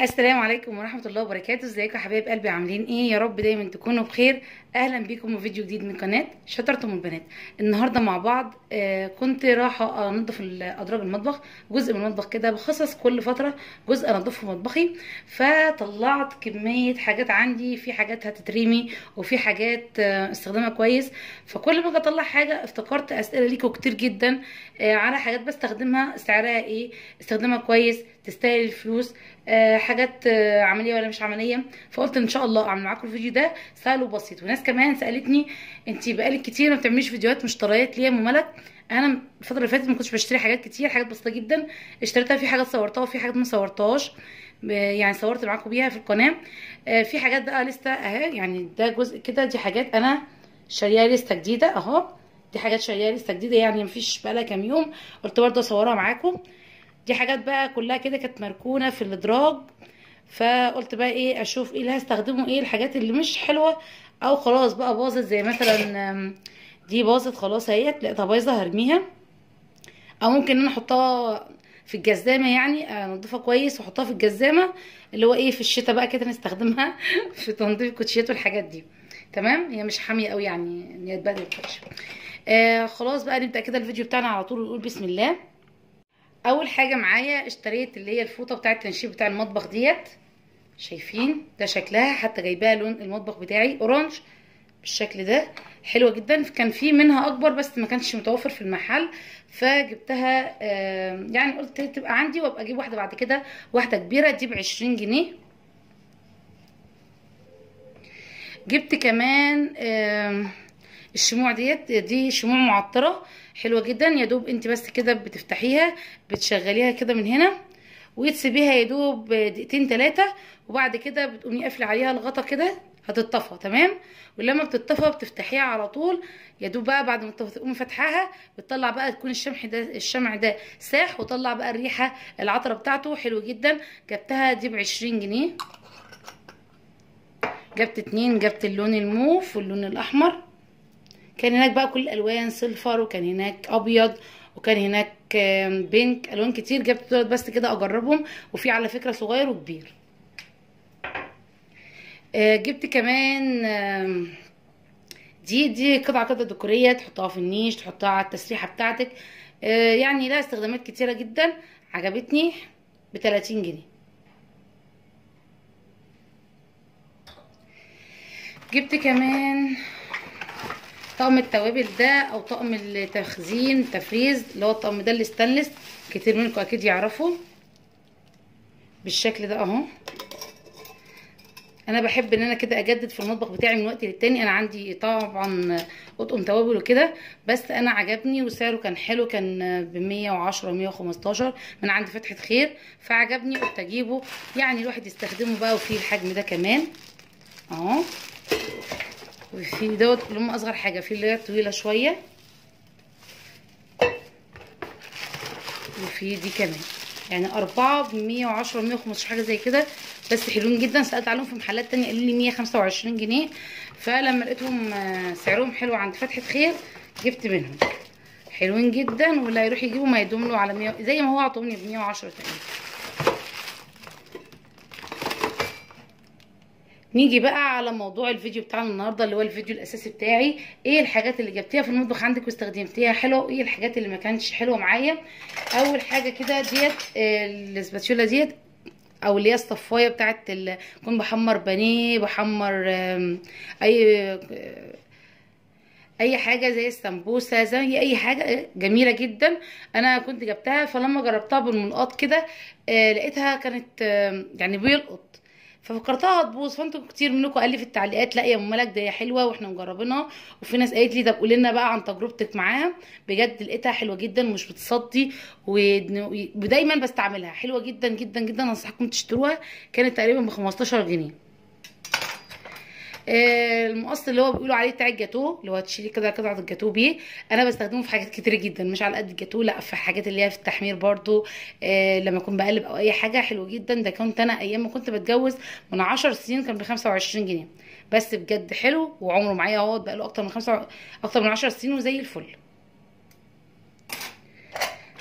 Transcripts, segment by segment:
السلام عليكم ورحمة الله وبركاته ازيكم يا حبايب قلبي عاملين ايه يا رب دايما تكونوا بخير اهلا بيكم في فيديو جديد من قناة شطرة ام البنات النهاردة مع بعض آه كنت رايحة انضف ادراج المطبخ جزء من المطبخ كده بخصص كل فترة جزء انضفه في مطبخي فطلعت كمية حاجات عندي في حاجات هتترمي وفي حاجات آه استخدامها كويس فكل ما اجي اطلع حاجة افتكرت اسئلة ليكم كتير جدا آه على حاجات بستخدمها سعرها ايه استخدامها كويس تستاهل الفلوس آه حاجات آه عمليه ولا مش عمليه فقلت ان شاء الله اعمل معاكم الفيديو ده سهل وبسيط وناس كمان سالتني انت بقالك كتير ما بتعمليش فيديوهات مشتريات ليه يا ام ملك انا الفتره اللي فاتت ما كنتش بشتري حاجات كتير حاجات بسيطه جدا اشتريتها في حاجات صورتها وفي حاجات ما صورتهاش يعني صورت معاكم بيها في القناه آه في حاجات بقى لسه اهي يعني ده جزء كده دي حاجات انا شاريها لسه جديده اهو دي حاجات شاريها لسه جديده يعني مفيش بقالها كام يوم قلت برضه اصورها معاكم دي حاجات بقى كلها كده كانت مركونه في الادراج فقلت بقى ايه اشوف ايه اللي هستخدمه ايه الحاجات اللي مش حلوه او خلاص بقى باظت زي مثلا دي باظت خلاص اهيت لقيتها بايظه هرميها او ممكن ان انا احطها في الجزامه يعني انضفها كويس واحطها في الجزامه اللي هو ايه في الشتاء بقى كده نستخدمها في تنظيف الكوتشيات والحاجات دي تمام هي مش حاميه قوي يعني ان هي تبهدل الكوتش آه خلاص بقى نبدا كده الفيديو بتاعنا على طول ونقول بسم الله اول حاجه معايا اشتريت اللي هي الفوطه بتاعه التنشيف بتاع المطبخ ديت شايفين ده شكلها حتى جايباها لون المطبخ بتاعي اورانج بالشكل ده حلوه جدا كان في منها اكبر بس ما كانش متوفر في المحل فجبتها آه يعني قلت تبقى عندي وابقى اجيب واحده بعد كده واحده كبيره دي ب 20 جنيه جبت كمان آه الشموع ديت دي شموع معطره حلوه جدا يا دوب انت بس كده بتفتحيها بتشغليها كده من هنا وتسيبيها يا دوب دقيقتين ثلاثه وبعد كده بتقومي قافله عليها الغطا كده هتطفى تمام ولما بتطفى بتفتحيها على طول يا دوب بقى بعد ما تقومي فاتحاها بتطلع بقى تكون الشمع ده الشمع ده ساح وطلع بقى الريحه العطره بتاعته حلو جدا جبتها دي ب 20 جنيه جبت اتنين جبت اللون الموف واللون الاحمر كان هناك بقى كل الالوان سيلفر وكان هناك ابيض وكان هناك بينك الوان كتير جبت دول بس كده اجربهم وفي على فكره صغير وكبير جبت كمان دي دي قطعه كده ديكوريه تحطها في النيش تحطها على التسريحه بتاعتك يعني لها استخدامات كتيره جدا عجبتني ب 30 جنيه جبت كمان طقم التوابل ده او طقم التخزين تفريز اللي هو الطقم ده الستانلس كتير منكم اكيد يعرفوا بالشكل ده اهو انا بحب ان انا كده اجدد في المطبخ بتاعي من وقت للتاني انا عندي طبعا اطقم توابل وكده بس انا عجبني وسعره كان حلو كان ب 110 115 من عند فتحه خير فعجبني قلت اجيبه يعني الواحد يستخدمه بقى وفيه الحجم ده كمان اهو وفي دوت اللي هم اصغر حاجه في اللي هي طويله شويه وفي دي كمان يعني أربعة بمية وعشرة مية وخمستاشر حاجة زي كده بس حلوين جدا سألت عليهم في محلات تانية قالوا لي مية خمسة وعشرين جنيه فلما لقيتهم سعرهم حلو عند فتحة خير جبت منهم حلوين جدا واللي هيروح يجيبوا ما يدوم له على مية زي ما هو عطوني بمية وعشرة تقريبا نيجي بقى على موضوع الفيديو بتاعنا النهارده اللي هو الفيديو الاساسي بتاعي ايه الحاجات اللي جبتيها في المطبخ عندك واستخدمتيها حلوه وايه الحاجات اللي ما كانتش حلوه معايا اول حاجه كده ديت السباتشولا ديت او اللي هي الصفايه بتاعت كون بحمر بانيه بحمر اي اي حاجه زي السمبوسه زي اي حاجه جميله جدا انا كنت جبتها فلما جربتها بالملقاط كده لقيتها كانت يعني بيلقط ففكرتها هتبوظ فانتوا كتير منكم قال لي في التعليقات لا يا ام ملك ده حلوه واحنا مجربينها وفي ناس قالت لي طب قولي لنا بقى عن تجربتك معاها بجد لقيتها حلوه جدا ومش بتصدي ودايما بستعملها حلوه جدا جدا جدا انصحكم تشتروها كانت تقريبا ب 15 جنيه المقص اللي هو بيقولوا عليه بتاع الجاتو اللي هو تشيلي كده قطعه الجاتو بيه انا بستخدمه في حاجات كتير جدا مش على قد الجاتو لا في حاجات اللي هي في التحمير برضو آه لما اكون بقلب او اي حاجه حلو جدا ده كنت انا ايام ما كنت بتجوز من 10 سنين كان ب 25 جنيه بس بجد حلو وعمره معايا اهوت بقاله اكتر من خمسة اكتر من 10 سنين وزي الفل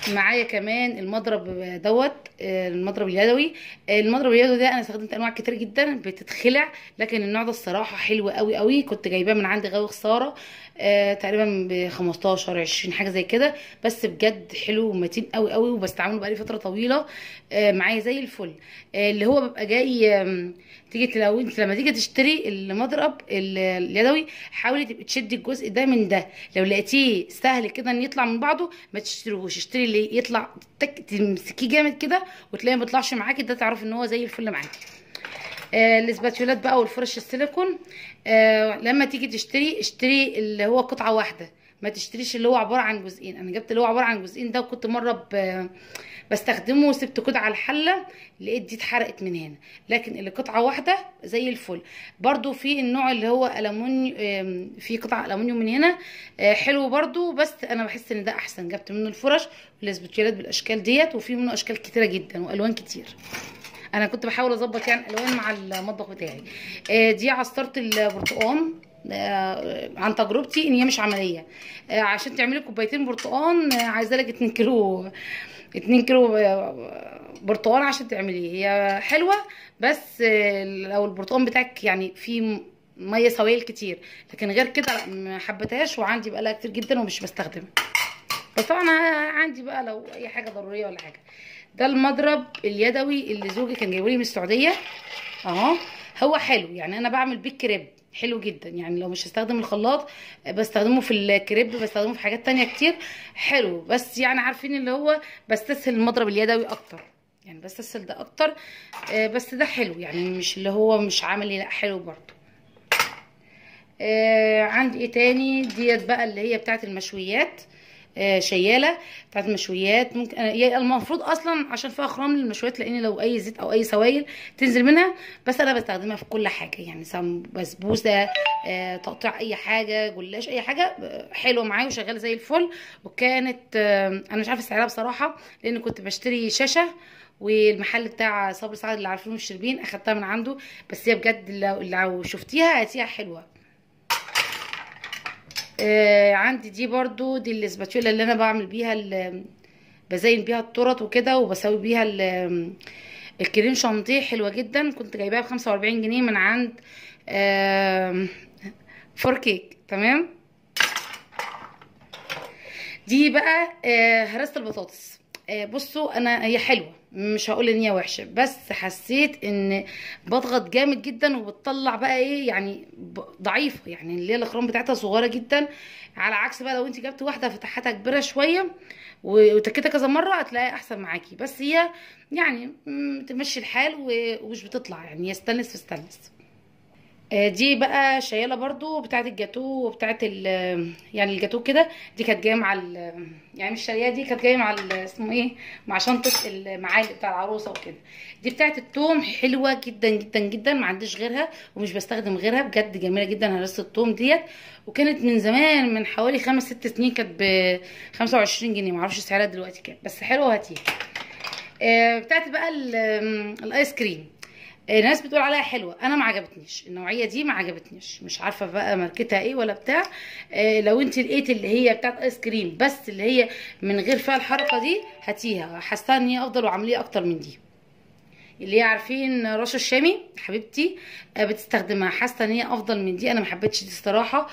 معايا كمان المضرب دوت آه، المضرب اليدوي آه، المضرب اليدوي ده انا استخدمت انواع كتير جدا بتتخلع لكن النوع ده الصراحه حلو قوي قوي كنت جايباه من عند غاوي خساره آه، تقريبا ب 15 20 حاجه زي كده بس بجد حلو ومتين قوي قوي وبستعمله بقالي فتره طويله آه، معايا زي الفل آه، اللي هو بيبقى جاي آم، تيجي لو انت لما تيجي تشتري المضرب ال- اليدوي حاولي تبقي تشدي الجزء ده من ده لو لقيتيه سهل كده ان يطلع من بعضه ما تشتريهوش اشتري اللي يطلع تك تمسكيه جامد كده وتلاقيه ما بيطلعش معاكي ده تعرفي ان هو زي الفل معاكي آه الاسباتيولات بقى والفرش السيليكون آه لما تيجي تشتري اشتري اللي هو قطعه واحده ما تشتريش اللي هو عباره عن جزئين انا جبت اللي هو عباره عن جزئين ده وكنت مره ب... بستخدمه وسبته كده على الحله لقيت دي اتحرقت من هنا لكن اللي قطعه واحده زي الفل برضو في النوع اللي هو المونيوم آم، في قطع المونيوم من هنا آه، حلو برضو بس انا بحس ان ده احسن جبت منه الفرش والاسباتيولات بالاشكال ديت وفي منه اشكال كتيره جدا والوان كتير انا كنت بحاول اظبط يعني الالوان مع المطبخ بتاعي آه، دي عصاره البرتقال آه، عن تجربتي ان هي مش عمليه آه، عشان تعملي كوبايتين برتقال آه، عايزه لك 2 كيلو 2 كيلو آه، برتقال عشان تعمليه هي حلوه بس آه، لو البرتقال بتاعك يعني فيه ميه سوائل كتير لكن غير كده لا ما حبيتهاش وعندي بقالها كتير جدا ومش بستخدمها بس طبعا عندي بقى لو اي حاجه ضروريه ولا حاجه ده المضرب اليدوي اللي زوجي كان جايبه لي من السعوديه اهو هو حلو يعني انا بعمل بيه كريب حلو جدا يعني لو مش هستخدم الخلاط بستخدمه في الكريب بستخدمه في حاجات تانية كتير حلو بس يعني عارفين اللي هو بستسهل المضرب اليدوي اكتر يعني بستسهل ده اكتر آه، بس ده حلو يعني مش اللي هو مش عملي لا حلو برضه آه عندي ايه تاني ديت بقى اللي هي بتاعت المشويات آه شياله بتاعت المشويات ممكن آه، هي المفروض اصلا عشان فيها خرام للمشويات لان لو اي زيت او اي سوائل تنزل منها بس انا بستخدمها في كل حاجه يعني سواء بسبوسه آه تقطيع اي حاجه جلاش اي حاجه آه، حلوه معايا وشغاله زي الفل وكانت آه انا مش عارفه سعرها بصراحه لان كنت بشتري شاشه والمحل بتاع صبري سعد اللي عارفينه في الشربين اخدتها من عنده بس هي بجد لو, لو شفتيها هاتيها حلوه آه عندي دي برضو دي الاسباتيولا اللي انا بعمل بيها ال- بزين بيها التورت وكده وبسوي بيها ال- الكريم شانتيه حلوه جدا كنت جايباها ب 45 جنيه من عند آم، فور كيك تمام دي بقى آه، هرسه البطاطس آه، بصوا انا هي حلوه مش هقول ان هي وحشه بس حسيت ان بضغط جامد جدا وبتطلع بقى ايه يعني ب- ضعيفه يعني اللي هي الاخرام بتاعتها صغيره جدا على عكس بقى لو انت جبت واحده فتحتها كبيره شويه و- وتكتها كذا مره هتلاقيها احسن معاكي بس هي يعني مم، تمشي الحال و- ومش بتطلع يعني هي ستانلس في ستانلس آه، دي بقى شياله برضو بتاعت الجاتو وبتاعت ال يعني الجاتو كده دي كانت جايه مع ال يعني مش الشريعه دي كانت جايه مع ال- اسمه ايه مع شنطه المعالق بتاع العروسه وكده دي بتاعت التوم حلوه جدا جدا جدا ما عنديش غيرها ومش بستخدم غيرها بجد جميله جدا هرسه التوم ديت وكانت من زمان من حوالي خمس ست سنين كانت ب 25 جنيه معرفش سعرها دلوقتي كام بس حلوه هاتيها آه، بتاعت بقى ال- آم، الايس كريم آه، ناس بتقول عليها حلوه انا ما عجبتنيش النوعيه دي ما عجبتنيش مش عارفه بقى ماركتها ايه ولا بتاع آه، لو انت لقيت اللي هي بتاعت ايس كريم بس اللي هي من غير فيها الحركه دي هاتيها حاساها ان هي افضل وعمليه اكتر من دي اللي هي عارفين رشا الشامي حبيبتي آه، بتستخدمها حاسه ان هي افضل من دي انا ما حبيتش دي الصراحه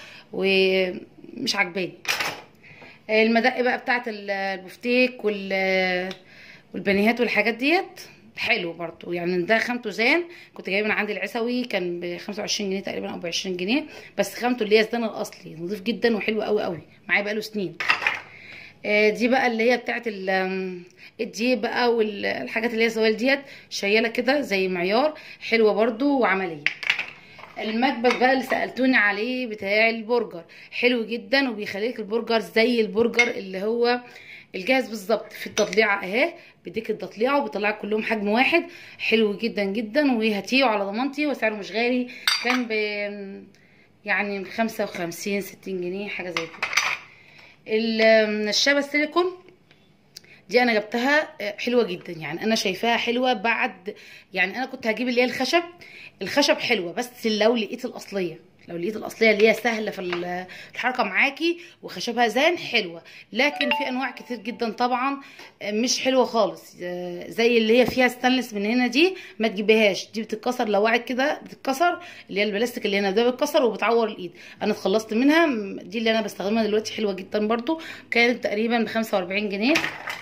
ومش عجباني آه، المدق بقى بتاعت ال- البفتيك وال والبانيهات والحاجات ديت حلو برضو يعني ده خامته زان كنت جايبه من عند العسوي كان ب 25 جنيه تقريبا او ب 20 جنيه بس خامته اللي هي زان الاصلي نظيف جدا وحلو قوي قوي معايا بقاله سنين آه، دي بقى اللي هي بتاعت ال- آم، الديب بقى والحاجات اللي هي سوال ديت شياله كده زي معيار حلوه برضو وعمليه المكبس بقى اللي سالتوني عليه بتاع البرجر حلو جدا وبيخليك البرجر زي البرجر اللي هو الجاهز بالظبط في التطليعه اهي بيديك التطليعه وبيطلعك كلهم حجم واحد حلو جدا جدا وهاتيه على ضمانتي وسعره مش غالي كان ب يعني 55 60 جنيه حاجه زي كده النشابه السيليكون دي انا جبتها آه، حلوه جدا يعني انا شايفاها حلوه بعد يعني انا كنت هجيب اللي هي الخشب الخشب حلوه بس لو لقيت الاصليه لو لقيت الاصليه اللي هي سهله في ال- الحركه معاكي وخشبها زان حلوه لكن في انواع كتير جدا طبعا آه، مش حلوه خالص آه، زي اللي هي فيها ستانلس من هنا دي ما تجيبيهاش دي بتتكسر لو وقعت كده بتتكسر اللي هي البلاستيك اللي هنا ده بتتكسر وبتعور الايد انا اتخلصت منها م- دي اللي انا بستخدمها دلوقتي حلوه جدا برضو كانت تقريبا ب 45 جنيه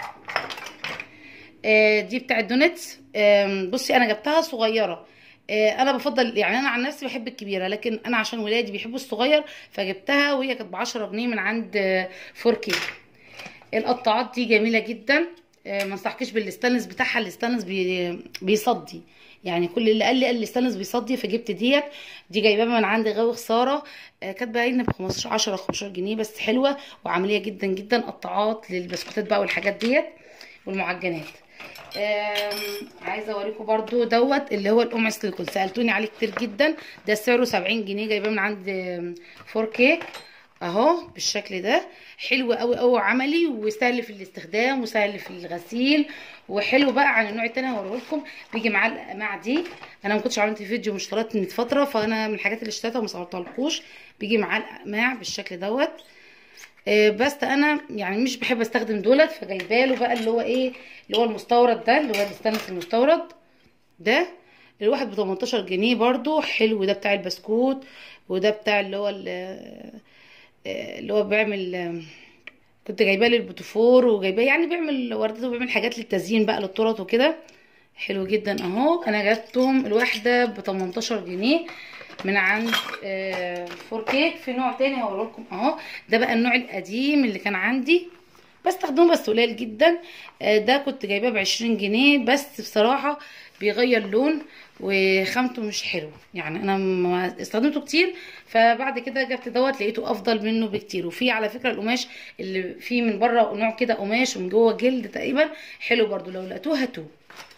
آه، دي بتاعت دونتس آم، بصي انا جبتها صغيره آه، انا بفضل يعني انا عن نفسي بحب الكبيره لكن انا عشان ولادي بيحبوا الصغير فجبتها وهي كانت ب 10 جنيه من عند آه، فوركي القطاعات دي جميله جدا آه، ما انصحكش بالستانلس بتاعها الستانلس بي بيصدي يعني كل اللي قال لي قال لي الستانلس بيصدي فجبت ديت دي جايباها من عند غاوي خساره آه، كانت باينه ب 15 10 15 جنيه بس حلوه وعمليه جدا جدا قطاعات للبسكوتات بقى والحاجات ديت والمعجنات آم، عايزه اوريكم برضو دوت اللي هو القمع السيليكون سالتوني عليه كتير جدا ده سعره 70 جنيه جايباه من عند 4 كي اهو بالشكل ده حلو قوي قوي عملي وسهل في الاستخدام وسهل في الغسيل وحلو بقى عن النوع التاني هوريه لكم بيجي معاه الاقماع دي انا ما كنتش عملت فيديو مش اشتريت من فتره فانا من الحاجات اللي اشتريتها وما صورتهالكوش بيجي معاه الاقماع بالشكل دوت آه، بس انا يعني مش بحب استخدم دولت فجايبه له بقى اللي هو ايه اللي هو المستورد ده اللي هو الستانلس المستورد ده الواحد ب 18 جنيه برضو حلو ده بتاع البسكوت وده بتاع اللي هو ال- آه، اللي هو بيعمل آه، كنت جايباه للبوتفور وجايباه يعني بيعمل وردات وبيعمل حاجات للتزيين بقى للتورت وكده حلو جدا اهو انا جبتهم الواحده ب 18 جنيه من عند آه، فور كيك في نوع تاني هوريه لكم اهو ده بقى النوع القديم اللي كان عندي بستخدمه بس قليل جدا آه، ده كنت جايباه ب 20 جنيه بس بصراحه بيغير لون وخامته مش حلو يعني انا ما استخدمته كتير فبعد كده جبت دوت لقيته افضل منه بكتير وفي على فكره القماش اللي فيه من بره نوع كده قماش ومن جوه جلد تقريبا حلو برضو لو لقيتوه هاتوه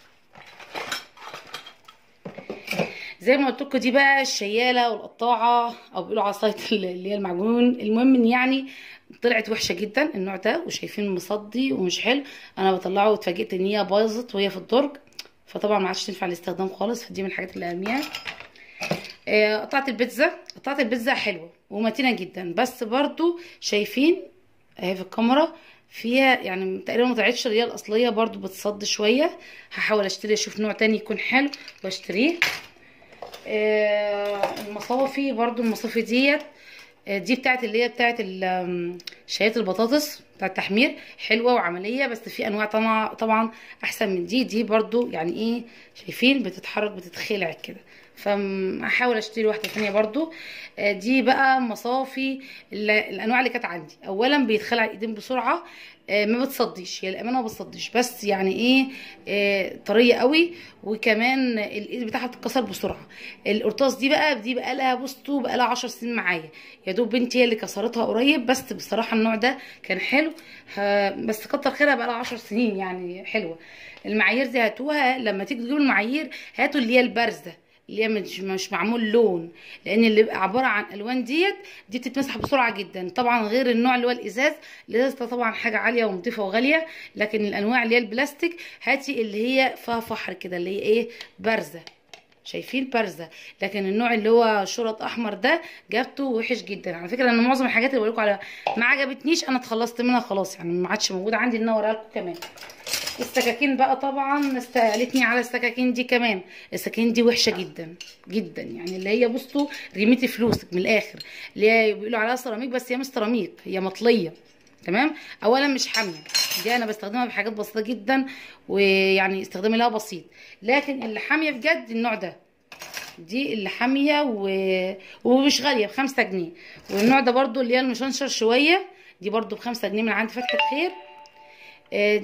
زي ما قلت لكم دي بقى الشياله والقطاعه او بيقولوا عصايه اللي هي المعجون المهم ان يعني طلعت وحشه جدا النوع ده وشايفين مصدي ومش حلو انا بطلعه واتفاجئت ان هي باظت وهي في الدرج فطبعا ما عادش تنفع الاستخدام خالص فدي من الحاجات اللي ارميها آه، قطعه البيتزا قطعه البيتزا حلوه ومتينه جدا بس برضو شايفين اهي في الكاميرا فيها يعني تقريبا ما طلعتش اللي هي الاصليه برضو بتصد شويه هحاول اشتري اشوف نوع تاني يكون حلو واشتريه آه، المصافي برضو المصافي ديت آه، دي بتاعت اللي هي بتاعت ال- آم، شايات البطاطس بتاع التحمير حلوه وعمليه بس في انواع طبعا طبعا احسن من دي دي برضو يعني ايه شايفين بتتحرك بتتخلع كده فهحاول اشتري واحده ثانيه برضو آه، دي بقى مصافي ال- الانواع اللي كانت عندي اولا بيتخلع الايدين بسرعه آه، ما بتصديش هي الامانه ما بتصديش بس يعني ايه آه، طريه قوي وكمان الايد بتاعها بتتكسر بسرعه القرطاس دي بقى دي بقى لها بصوا بقى لها 10 سنين معايا يا دوب بنتي هي اللي كسرتها قريب بس بصراحه النوع ده كان حلو ه- بس كتر خيرها بقى لها 10 سنين يعني حلوه المعايير دي هاتوها لما تيجوا تجيبوا المعايير هاتوا اللي هي البارزه اللي هي مش مش معمول لون لان اللي بيبقى عباره عن الوان ديت دي بتتمسح بسرعه جدا طبعا غير النوع اللي هو الازاز الازاز ده طبعا حاجه عاليه ونظيفه وغاليه لكن الانواع اللي هي البلاستيك هاتي اللي هي فيها فحر كده اللي هي ايه بارزه شايفين بارزه لكن النوع اللي هو شرط احمر ده جابته وحش جدا على فكره ان معظم الحاجات اللي بقول لكم عليها ما عجبتنيش انا اتخلصت منها خلاص يعني ما عادش موجوده عندي ان انا اوريها لكم كمان السكاكين بقى طبعا استقالتني على السكاكين دي كمان السكاكين دي وحشه جدا جدا يعني اللي هي بصوا رميتي فلوسك من الاخر اللي هي بيقولوا عليها سيراميك بس هي مش سيراميك هي مطليه تمام اولا مش حاميه دي انا بستخدمها في حاجات بسيطه جدا ويعني استخدامي لها بسيط لكن اللي حاميه بجد النوع ده دي اللي حاميه و... ومش غاليه بخمسة جنيه والنوع ده برضو اللي هي المشنشر شويه دي برضو بخمسة جنيه من عند فتحة خير آه،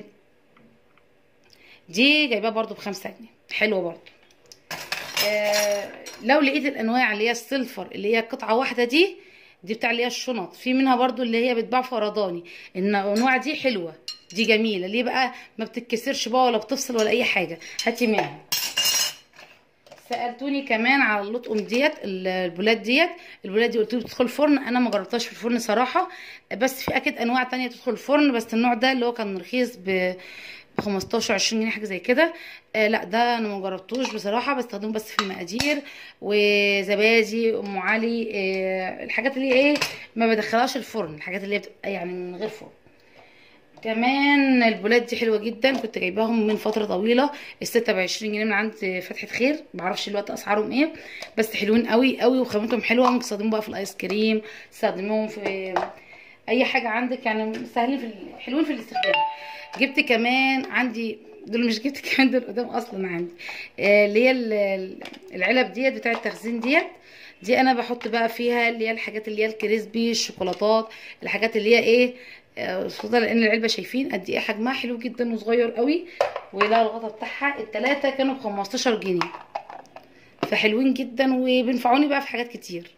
دي جايباها برضو بخمسة جنيه حلوه برضو آه، لو لقيت الانواع اللي هي السيلفر اللي هي قطعه واحده دي دي بتاع اللي هي الشنط في منها برضو اللي هي بتباع فرداني الانواع دي حلوه دي جميله ليه بقى ما بتتكسرش بقى ولا بتفصل ولا اي حاجه هاتي منها سالتوني كمان على اللطقم ديت البولات ديت البولات دي قلت لي بتدخل الفرن انا ما جربتهاش في الفرن صراحه بس في اكيد انواع تانية تدخل الفرن بس النوع ده اللي هو كان رخيص ب ب 15 20 جنيه حاجه زي كده آه لا ده انا ما جربتوش بصراحه بستخدمه بس في المقادير وزبادي ام علي آه الحاجات اللي ايه ما بدخلهاش الفرن الحاجات اللي هي بتبقى يعني من غير فرن كمان البولات دي حلوه جدا كنت جايباهم من فتره طويله السته ب 20 جنيه من عند فتحه خير معرفش الوقت اسعارهم ايه بس حلوين قوي قوي وخامتهم حلوه ممكن تستخدموهم بقى في الايس كريم تستخدموهم في اي حاجه عندك يعني سهلين في ال- حلوين في الاستخدام جبت كمان عندي دول مش جبت كمان دول قدام اصلا عندي آه، اللي هي ال- ال- العلب ديت بتاع التخزين ديت دي انا بحط بقى فيها اللي هي الحاجات اللي هي الكريسبي الشوكولاتات الحاجات اللي هي ايه آه، خصوصا لان العلبه شايفين قد ايه حجمها حلو جدا وصغير قوي ولها الغطا بتاعها التلاته كانوا ب 15 جنيه فحلوين جدا وبينفعوني بقى في حاجات كتير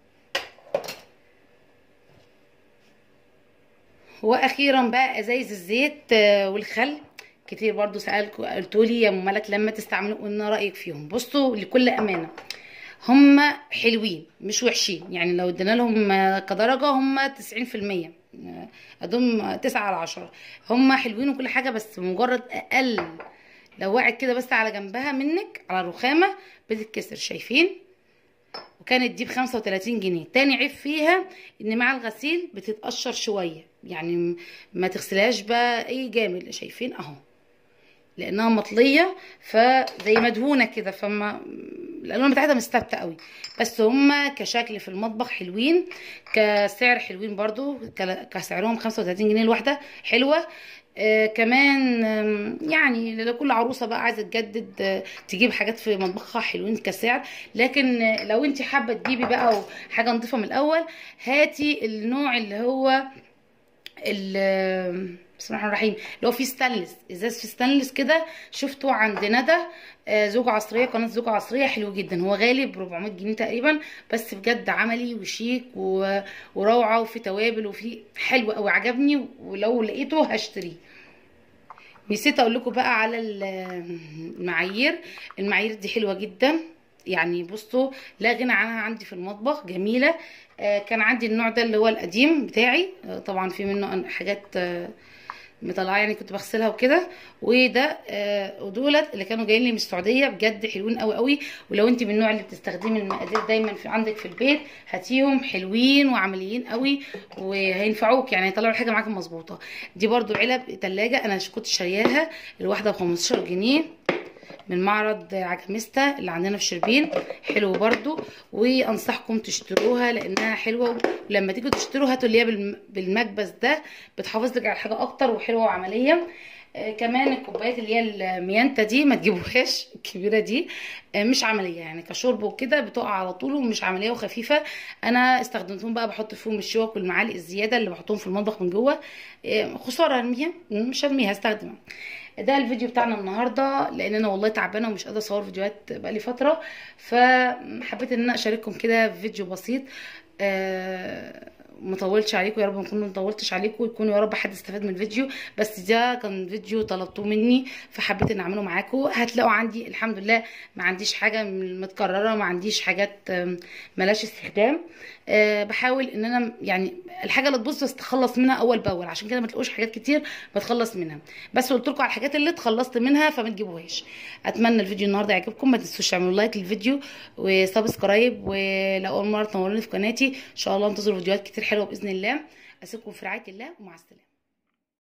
واخيرا بقى ازايز الزيت آه، والخل كتير برضو سالكوا قلتوا لي يا ام ملك لما تستعملوا قلنا رايك فيهم بصوا لكل امانه هم حلوين مش وحشين يعني لو ادينا لهم آه، كدرجه هم 90% آه، ادوم 9 على 10 هم حلوين وكل حاجه بس مجرد اقل لو وقعت كده بس على جنبها منك على الرخامه بتتكسر شايفين وكانت دي ب 35 جنيه تاني عيب فيها ان مع الغسيل بتتقشر شويه يعني م- ما تغسلهاش بقى ايه جامد شايفين اهو لانها مطليه فزي مدهونه كده فما الالوان بتاعتها مش ثابته قوي بس هما كشكل في المطبخ حلوين كسعر حلوين برضو كلا- كسعرهم 35 جنيه الواحده حلوه آه كمان آم، يعني لكل عروسه بقى عايزه تجدد آه تجيب حاجات في مطبخها حلوين كسعر لكن آه لو انت حابه تجيبي بقى حاجه نضيفه من الاول هاتي النوع اللي هو ال- بسم الله الرحمن الرحيم اللي هو فيه ستانلس ازاز فيه ستانلس كده شفته عند ندى آه، زوجة عصرية قناة زوجة عصرية حلو جدا هو غالي ب 400 جنيه تقريبا بس بجد عملي وشيك و... وروعة وفي توابل وفي حلو قوي عجبني ولو لقيته هشتريه نسيت اقول لكم بقى على ال- المعايير المعايير دي حلوه جدا يعني بصوا لا غنى عنها عندي في المطبخ جميله آه، كان عندي النوع ده اللي هو القديم بتاعي آه، طبعا في منه حاجات آه، مطلعه يعني كنت بغسلها وكده وده آه، ودولت اللي كانوا جايين لي من السعوديه بجد حلوين قوي قوي ولو انت من النوع اللي بتستخدمي المقادير دايما في عندك في البيت هاتيهم حلوين وعمليين قوي وهينفعوك يعني هيطلعوا الحاجه معاك مظبوطه دي برضو علب تلاجة انا كنت شارياها الواحده ب 15 جنيه من معرض عجميستا اللي عندنا في شربين حلو برضو وانصحكم تشتروها لانها حلوه ولما تيجوا تشتروا هاتوا اللي هي بالم- بالمكبس ده بتحافظ لك على الحاجه اكتر وحلوه وعمليه آه كمان الكوبايات اللي هي الميانتا دي ما تجيبوهاش الكبيره دي آه مش عمليه يعني كشرب وكده بتقع على طول ومش عمليه وخفيفه انا استخدمتهم بقى بحط فيهم الشوك والمعالق الزياده اللي بحطهم في المطبخ من جوه آه خساره ارميها مش هرميها استخدمها ده الفيديو بتاعنا النهارده لان انا والله تعبانه ومش قادره اصور فيديوهات بقالي فتره فحبيت ان انا اشارككم كده في فيديو بسيط آه مطولش عليكم يا رب ما اكون مطولتش عليكم يكون يا رب حد استفاد من الفيديو بس ده كان فيديو طلبتوه مني فحبيت ان اعمله معاكم هتلاقوا عندي الحمد لله ما عنديش حاجه متكرره ما عنديش حاجات آم، ملاش استخدام أه بحاول ان انا يعني الحاجه اللي تبوظ بس تخلص منها اول باول عشان كده ما تلاقوش حاجات كتير بتخلص منها بس قلت لكم على الحاجات اللي اتخلصت منها فما تجيبوهاش اتمنى الفيديو النهارده يعجبكم ما تنسوش تعملوا لايك للفيديو وسبسكرايب ولو اول مره تنوروني في قناتي ان شاء الله انتظروا فيديوهات كتير حلوه باذن الله اسيبكم في رعايه الله ومع السلامه